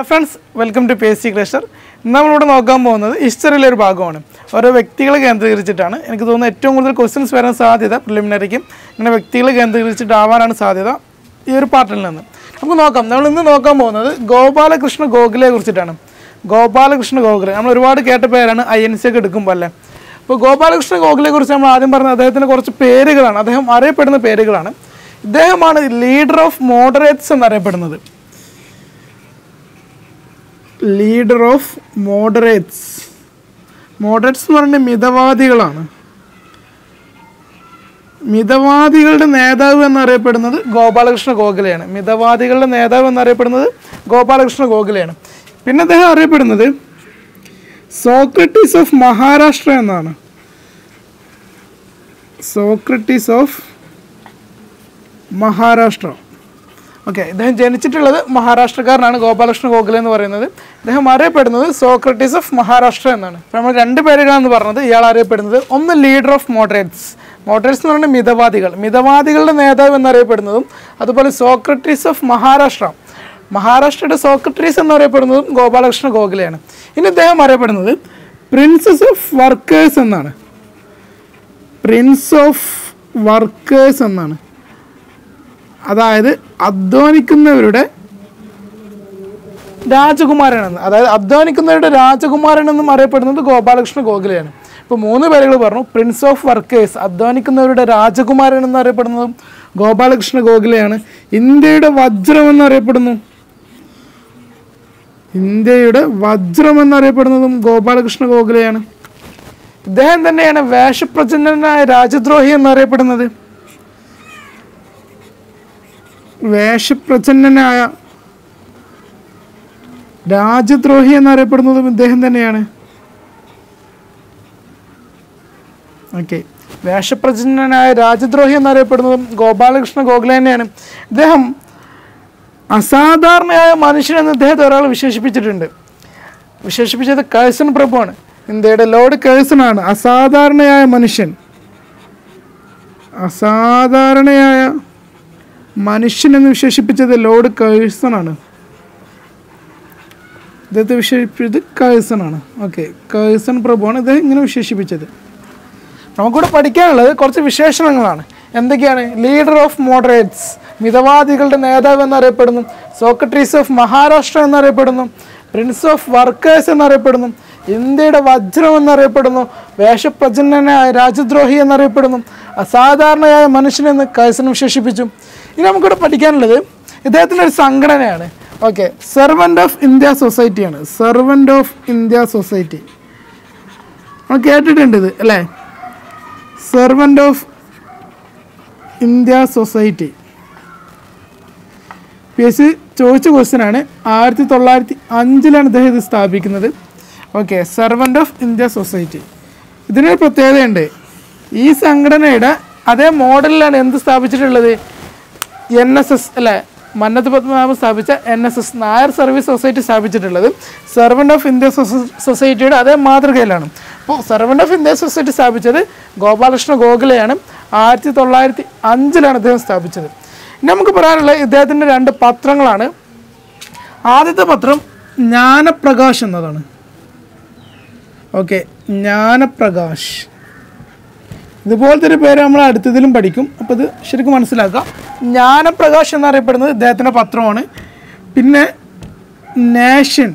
hi friends welcome to P S C crusher ഇന്ന് നമ്മളിവിടെ നോക്കാൻ പോകുന്നത് ഹിസ്റ്ററിയിലെ ഒരു ഭാഗമാണ് ഓരോ വ്യക്തികളെ കേന്ദ്രീകരിച്ചിട്ടാണ് എനിക്ക് തോന്നുന്നത് ഏറ്റവും കൂടുതൽ ക്വസ്റ്റ്യൻസ് വരാൻ സാധ്യത പ്രിലിമിനറിക്കും ഇങ്ങനെ വ്യക്തികളെ കേന്ദ്രീകരിച്ചിട്ടാവാനാണ് സാധ്യത ഈ ഒരു പാർട്ടിൽ നിന്ന് നമുക്ക് നോക്കാം നമ്മൾ ഇന്ന് നോക്കാൻ പോകുന്നത് ഗോപാലകൃഷ്ണ ഗോഖലെ കുറിച്ചിട്ടാണ് ഗോപാലകൃഷ്ണ ഗോഖലെ നമ്മൾ ഒരുപാട് കേട്ട പേരാണ് ഐ എൻ സി ഒക്കെ എടുക്കുമ്പോൾ അല്ലേ അപ്പോൾ ഗോപാലകൃഷ്ണ ഗോഖലെ കുറിച്ച് നമ്മൾ ആദ്യം പറഞ്ഞത് അദ്ദേഹത്തിൻ്റെ കുറച്ച് പേരുകളാണ് അദ്ദേഹം അറിയപ്പെടുന്ന പേരുകളാണ് ഇദ്ദേഹമാണ് ലീഡർ ഓഫ് മോഡറേറ്റ്സ് എന്നറിയപ്പെടുന്നത് ലീഡർ ഓഫ് മോഡറേറ്റ്സ് മോഡറേറ്റ്സ് എന്ന് പറയുന്നത് മിതവാദികളാണ് മിതവാദികളുടെ നേതാവ് എന്നറിയപ്പെടുന്നത് ഗോപാലകൃഷ്ണ ഗോഖലെയാണ് മിതവാദികളുടെ നേതാവ് എന്നറിയപ്പെടുന്നത് ഗോപാലകൃഷ്ണ ഗോഖലെയാണ് പിന്നെ അദ്ദേഹം അറിയപ്പെടുന്നത് സോക്രട്ടീസ് ഓഫ് മഹാരാഷ്ട്ര എന്നാണ് സോക്രട്ടീസ് ഓഫ് മഹാരാഷ്ട്ര ഓക്കെ ഇദ്ദേഹം ജനിച്ചിട്ടുള്ളത് മഹാരാഷ്ട്രക്കാരനാണ് ഗോപാലകൃഷ്ണ ഗോഖലെ എന്ന് പറയുന്നത് ഇദ്ദേഹം അറിയപ്പെടുന്നത് സോക്രട്ടീസ് ഓഫ് മഹാരാഷ്ട്ര എന്നാണ് അപ്പോൾ നമ്മൾ രണ്ട് പേരുകളാണെന്ന് പറഞ്ഞത് ഇയാൾ അറിയപ്പെടുന്നത് ഒന്ന് ലീഡർ ഓഫ് മോഡറേറ്റ്സ് മോഡറേറ്റ്സ് എന്ന് പറയുന്നത് മിതവാദികൾ മിതവാദികളുടെ നേതാവ് എന്നറിയപ്പെടുന്നതും അതുപോലെ സോക്രട്ടീസ് ഓഫ് മഹാരാഷ്ട്ര മഹാരാഷ്ട്രയുടെ സോക്രട്ടറീസ് എന്നറിയപ്പെടുന്നതും ഗോപാലകൃഷ്ണ ഗോഖലെയാണ് ഇനി ഇദ്ദേഹം അറിയപ്പെടുന്നത് പ്രിൻസസ് ഓഫ് വർക്കേഴ്സ് എന്നാണ് പ്രിൻസ് ഓഫ് വർക്കേഴ്സ് എന്നാണ് അതായത് അധ്വാനിക്കുന്നവരുടെ രാജകുമാരനെന്ന് അതായത് അധ്വാനിക്കുന്നവരുടെ രാജകുമാരൻ എന്നും അറിയപ്പെടുന്നത് ഗോപാലകൃഷ്ണ ഗോഖലെയാണ് ഇപ്പോൾ മൂന്ന് പേരുകൾ പറഞ്ഞു പ്രിൻസ് ഓഫ് വർക്കേഴ്സ് അധ്വാനിക്കുന്നവരുടെ രാജകുമാരൻ എന്നറിയപ്പെടുന്നതും ഗോപാലകൃഷ്ണ ഗോഖലെയാണ് ഇന്ത്യയുടെ വജ്രം എന്നറിയപ്പെടുന്നു ഇന്ത്യയുടെ വജ്രം എന്നറിയപ്പെടുന്നതും ഗോപാലകൃഷ്ണ ഗോഖലെയാണ് ഇദ്ദേഹം തന്നെയാണ് വേഷപ്രചന്നനായ രാജദ്രോഹി എന്നറിയപ്പെടുന്നത് വേഷപ്രച്ഛന്നനായ രാജദ്രോഹി എന്നറിയപ്പെടുന്നതും ഇദ്ദേഹം തന്നെയാണ് ഓക്കെ വേഷപ്രച്ഛന്നനായ രാജദ്രോഹി എന്നറിയപ്പെടുന്നതും ഗോപാലകൃഷ്ണ ഗോഖലെ തന്നെയാണ് ഇദ്ദേഹം അസാധാരണയായ മനുഷ്യൻ എന്ന് ഇദ്ദേഹത്തെ ഒരാൾ വിശേഷിപ്പിച്ചിട്ടുണ്ട് വിശേഷിപ്പിച്ചത് കേഴ്സൺ പ്രഭുവാണ് ഇന്ത്യയുടെ ലോർഡ് കേഴ്സൺ ആണ് അസാധാരണയായ മനുഷ്യൻ അസാധാരണയായ മനുഷ്യൻ എന്ന് വിശേഷിപ്പിച്ചത് ലോർഡ് കേഴ്സൺ ആണ് ഇദ്ദേഹത്തെ വിശേഷിപ്പിച്ചത് കേഴ്സൺ ആണ് ഓക്കെ കേഴ്സൺ പ്രഭുവാണ് ഇദ്ദേഹം ഇങ്ങനെ വിശേഷിപ്പിച്ചത് നമുക്കിവിടെ പഠിക്കാനുള്ളത് കുറച്ച് വിശേഷണങ്ങളാണ് എന്തൊക്കെയാണ് ലീഡർ ഓഫ് മോഡറേറ്റ്സ് മിതവാദികളുടെ നേതാവ് എന്നറിയപ്പെടുന്നു സോക്രട്ടറീസ് ഓഫ് മഹാരാഷ്ട്ര എന്നറിയപ്പെടുന്നു പ്രിൻസ് ഓഫ് വർക്കേഴ്സ് എന്നറിയപ്പെടുന്നു ഇന്ത്യയുടെ വജ്രം എന്നറിയപ്പെടുന്നു വേഷപ്രചന്നനായ രാജദ്രോഹി എന്നറിയപ്പെടുന്നു അസാധാരണയായ മനുഷ്യനെന്ന് കൈസൻ വിശേഷിപ്പിച്ചു ഇനി നമുക്കിവിടെ പഠിക്കാനുള്ളത് ഇദ്ദേഹത്തിൻ്റെ ഒരു സംഘടനയാണ് ഓക്കെ സെർവൻ്റ് ഓഫ് ഇന്ത്യ സൊസൈറ്റിയാണ് സെർവൻ്റ് ഓഫ് ഇന്ത്യ സൊസൈറ്റി നമ്മൾ കേട്ടിട്ടുണ്ട് ഇത് അല്ലേ Servant of India Society P S C ചോദിച്ച ക്വസ്റ്റ്യനാണ് ആയിരത്തി തൊള്ളായിരത്തി അഞ്ചിലാണ് ഇദ്ദേഹം ഇത് സ്ഥാപിക്കുന്നത് okay Servant of India Society ഇതിനൊരു പ്രത്യേകതയുണ്ട് ഈ സംഘടനയുടെ അതേ മോഡലിലാണ് എന്ത് സ്ഥാപിച്ചിട്ടുള്ളത് എൻ എസ് എസ് അല്ലേ മന്നത്ത് പത്മനാഭൻ സ്ഥാപിച്ച N S S Nair Service Society സ്ഥാപിച്ചിട്ടുള്ളത് സെർവൻ്റ് ഓഫ് ഇന്ത്യ സൊസൈറ്റിയുടെ അതേ മാതൃകയിലാണ് അപ്പോൾ സെർവൻ്റ് ഓഫ് ഇന്ത്യ സൊസൈറ്റി സ്ഥാപിച്ചത് ഗോപാലകൃഷ്ണ ഗോഖലെയാണ് ആയിരത്തി തൊള്ളായിരത്തി അഞ്ചിലാണ് അദ്ദേഹം സ്ഥാപിച്ചത് ഇനി നമുക്ക് പറയാനുള്ളത് ഇദ്ദേഹത്തിൻ്റെ രണ്ട് പത്രങ്ങളാണ് ആദ്യത്തെ പത്രം ജ്ഞാനപ്രകാശ് എന്നതാണ് ഓക്കെ ജ്ഞാനപ്രകാശ് ഇതുപോലത്തെ ഒരു പേര് നമ്മൾ അടുത്തതിലും പഠിക്കും അപ്പോൾ ഇത് ശരിക്കും മനസ്സിലാക്കാം ജ്ഞാനപ്രകാശ് എന്നറിയപ്പെടുന്നത് ഇദ്ദേഹത്തിൻ്റെ പത്രമാണ് പിന്നെ നേഷൻ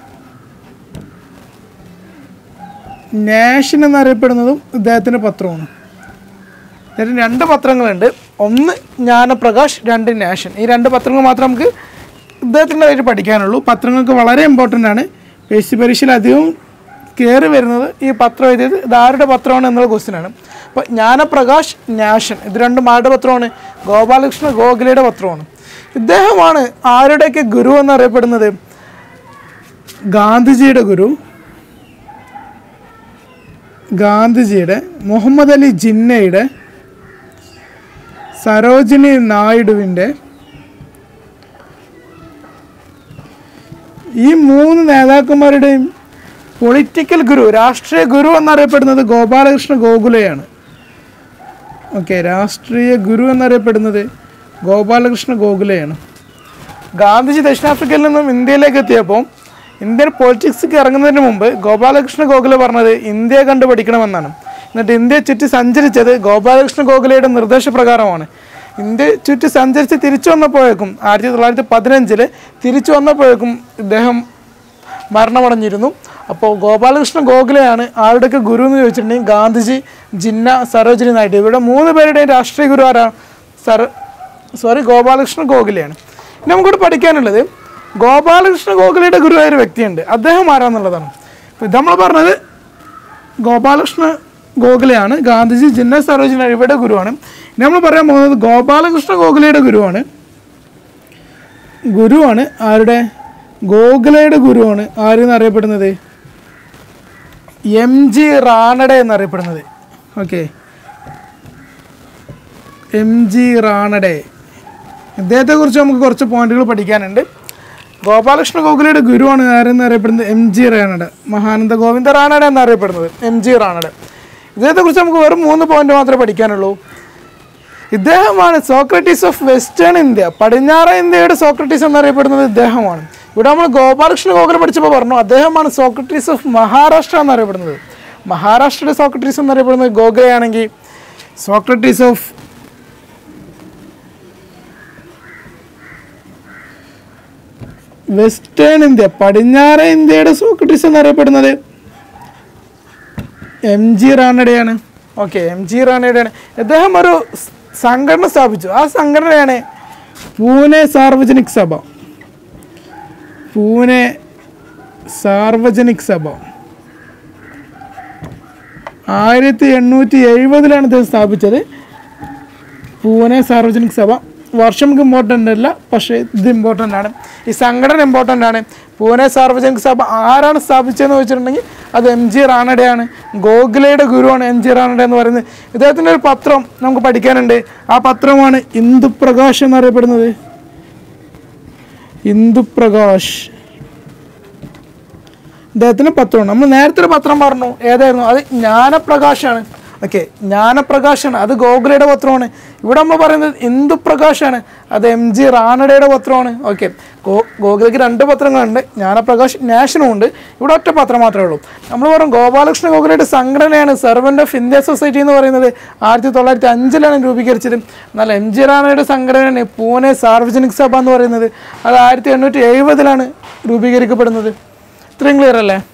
നേഷൻ എന്നറിയപ്പെടുന്നതും ഇദ്ദേഹത്തിൻ്റെ പത്രമാണ് ഇതിന് രണ്ട് പത്രങ്ങളുണ്ട് ഒന്ന് ജ്ഞാനപ്രകാശ് രണ്ട് നാഷൻ ഈ രണ്ട് പത്രങ്ങൾ മാത്രം നമുക്ക് ഇദ്ദേഹത്തിൻ്റെ ആയിട്ട് പഠിക്കാനുള്ളൂ പത്രങ്ങൾക്ക് വളരെ ഇമ്പോർട്ടൻ്റ് ആണ് പി എസ് സി പരീക്ഷയിൽ അധികവും കയറി വരുന്നത് ഈ പത്രം എഴുതിയത് ഇത് ആരുടെ പത്രമാണ് എന്നുള്ള ക്വസ്റ്റ്യൻ ആണ് അപ്പോൾ ജ്ഞാനപ്രകാശ് നാഷൻ ഇത് രണ്ടും ആരുടെ പത്രമാണ് ഗോപാലകൃഷ്ണ ഗോഖലെയുടെ പത്രമാണ് ഇദ്ദേഹമാണ് ആരുടെയൊക്കെ ഗുരു എന്നറിയപ്പെടുന്നത് ഗാന്ധിജിയുടെ ഗുരു ഗാന്ധിജിയുടെ മുഹമ്മദ് അലി ജിന്നയുടെ സരോജിനി നായിഡുവിൻ്റെ ഈ മൂന്ന് നേതാക്കന്മാരുടെയും പൊളിറ്റിക്കൽ ഗുരു രാഷ്ട്രീയ ഗുരു എന്നറിയപ്പെടുന്നത് ഗോപാലകൃഷ്ണ ഗോകുലയാണ് ഓക്കെ രാഷ്ട്രീയ ഗുരു എന്നറിയപ്പെടുന്നത് ഗോപാലകൃഷ്ണ ഗോകുലയാണ് ഗാന്ധിജി ദക്ഷിണാഫ്രിക്കയിൽ നിന്നും ഇന്ത്യയിലേക്ക് എത്തിയപ്പോൾ ഇന്ത്യൻ പൊളിറ്റിക്സിലേക്ക് ഇറങ്ങുന്നതിന് മുമ്പ് ഗോപാലകൃഷ്ണ ഗോഖലെ പറഞ്ഞത് ഇന്ത്യയെ കണ്ടു പഠിക്കണമെന്നാണ് എന്നിട്ട് ഇന്ത്യയെ ചുറ്റി സഞ്ചരിച്ചത് ഗോപാലകൃഷ്ണ ഗോഖലെയുടെ നിർദ്ദേശപ്രകാരമാണ് ഇന്ത്യ ചുറ്റി സഞ്ചരിച്ച് തിരിച്ചു വന്നപ്പോഴേക്കും ആയിരത്തി തൊള്ളായിരത്തി പതിനഞ്ചില് തിരിച്ചു വന്നപ്പോഴേക്കും ഇദ്ദേഹം മരണമടഞ്ഞിരുന്നു അപ്പോൾ ഗോപാലകൃഷ്ണ ഗോഖലെയാണ് ആരുടെയൊക്കെ ഗുരു എന്ന് ചോദിച്ചിട്ടുണ്ടെങ്കിൽ ഗാന്ധിജി ജിന്ന സരോജിനി നായിഡു ഇവിടെ മൂന്ന് പേരുടെയും രാഷ്ട്രീയ ഗുരു ആരാണ് സർ സോറി ഗോപാലകൃഷ്ണ ഗോഖലെയാണ് ഇനി നമുക്കിവിടെ പഠിക്കാനുള്ളത് ഗോപാലകൃഷ്ണ ഗോഖലെയുടെ ഗുരുവായ ഒരു വ്യക്തിയുണ്ട് അദ്ദേഹം ആരാന്നുള്ളതാണ് അപ്പോൾ ഇത് നമ്മൾ പറഞ്ഞത് ഗോപാലകൃഷ്ണ ഗോഖലെയാണ് ഗാന്ധിജി ജിന്ന സരോജിനി നായിഡു ഇവരുടെ ഗുരുവാണ് ഇനി നമ്മൾ പറയാൻ പോകുന്നത് ഗോപാലകൃഷ്ണ ഗോഖലെയുടെ ഗുരുവാണ് ഗുരുവാണ് ആരുടെ ഗോഖലെയുടെ ഗുരുവാണ് ആരെന്ന് അറിയപ്പെടുന്നത് എം ജി റാണഡെ എന്നറിയപ്പെടുന്നത് ഓക്കെ എം ജി റാണഡെ ഇദ്ദേഹത്തെക്കുറിച്ച് നമുക്ക് കുറച്ച് പോയിന്റുകൾ പഠിക്കാനുണ്ട് ഗോപാലകൃഷ്ണ ഗോഖലെയുടെ ഗുരുവാണ് ആരെന്ന് അറിയപ്പെടുന്നത് എം ജി റാണഡെ മഹാനന്ദ ഗോവിന്ദ റാണഡെ എന്നറിയപ്പെടുന്നത് എം ജി റാണഡെ ഇദ്ദേഹത്തെക്കുറിച്ച് നമുക്ക് വെറും മൂന്ന് പോയിന്റ് മാത്രമേ പഠിക്കാനുള്ളൂ ഇദ്ദേഹമാണ് സോക്രട്ടീസ് ഓഫ് വെസ്റ്റേൺ ഇന്ത്യ പടിഞ്ഞാറൻ ഇന്ത്യയുടെ സോക്രട്ടീസ് എന്നറിയപ്പെടുന്നത് ഇദ്ദേഹമാണ് ഇവിടെ നമ്മൾ ഗോപാലകൃഷ്ണ ഗോഖലെ പഠിച്ചപ്പോൾ പറഞ്ഞു അദ്ദേഹമാണ് സോക്രട്ടീസ് ഓഫ് മഹാരാഷ്ട്ര എന്നറിയപ്പെടുന്നത് മഹാരാഷ്ട്രയുടെ സോക്രട്ടീസ് എന്നറിയപ്പെടുന്നത് ഗോഖലെയാണെങ്കിൽ സോക്രട്ടീസ് ഓഫ് വെസ്റ്റേൺ ഇന്ത്യ പടിഞ്ഞാറൻ ഇന്ത്യയുടെ സോക്രട്ടീസ് എന്നറിയപ്പെടുന്നത് എം ജി റാണഡെയാണ് ഓക്കെ എം ജി റാണഡെയാണ് ഇദ്ദേഹം ഒരു സ് സംഘടന സ്ഥാപിച്ചു ആ സംഘടനയാണ് പൂനെ സാർവജനിക് സഭ പൂനെ സാർവജനിക് സഭ ആയിരത്തി എണ്ണൂറ്റി എഴുപതിലാണ് ഇദ്ദേഹം സ്ഥാപിച്ചത് പൂനെ സാർവജനിക് സഭ വർഷം നമുക്ക് ഇമ്പോർട്ടൻ്റ് അല്ല പക്ഷേ ഇത് ഇമ്പോർട്ടൻ്റ് ആണ് ഈ സംഘടന ഇമ്പോർട്ടൻ്റ് ആണ് പൂനെ സാർവജനിക് സഭ ആരാണ് സ്ഥാപിച്ചതെന്ന് വെച്ചിട്ടുണ്ടെങ്കിൽ അത് എം ജി റാണഡെയാണ് ഗോഖലെയുടെ ഗുരുവാണ് എം ജി റാണഡെ എന്ന് പറയുന്നത് ഇദ്ദേഹത്തിൻ്റെ ഒരു പത്രം നമുക്ക് പഠിക്കാനുണ്ട് ആ പത്രമാണ് ഇന്ദുപ്രകാശ് എന്നറിയപ്പെടുന്നത് ഇന്ദുപ്രകാശ് ഇദ്ദേഹത്തിൻ്റെ പത്രമാണ് നമ്മൾ നേരത്തെ ഒരു പത്രം പറഞ്ഞു ഏതായിരുന്നു അത് ജ്ഞാനപ്രകാശാണ് ഓക്കെ ജ്ഞാനപ്രകാശാണ് അത് ഗോഖലെയുടെ പത്രമാണ് ഇവിടെ നമ്മൾ പറയുന്നത് ഇന്ദുപ്രകാശാണ് അത് എം ജി റാണഡയുടെ പത്രമാണ് ഓക്കെ ഗോ ഗോഖലയ്ക്ക് രണ്ട് പത്രങ്ങളുണ്ട് ജ്ഞാനപ്രകാശ് നാഷനും ഉണ്ട് ഇവിടെ ഒറ്റ പത്രം മാത്രമേ ഉള്ളൂ നമ്മൾ പറയും ഗോപാലകൃഷ്ണ ഗോഖലയുടെ സംഘടനയാണ് സെർവൻ്റ് ഓഫ് ഇന്ത്യ സൊസൈറ്റി എന്ന് പറയുന്നത് ആയിരത്തി തൊള്ളായിരത്തി അഞ്ചിലാണ് രൂപീകരിച്ചത് എന്നാൽ എം ജി റാണയുടെ സംഘടനയാണ് പൂനെ സാർവജനിക് സഭ എന്ന് പറയുന്നത് അത് ആയിരത്തി എണ്ണൂറ്റി എഴുപതിലാണ് രൂപീകരിക്കപ്പെടുന്നത് ഇത്രയും ക്ലിയർ അല്ലേ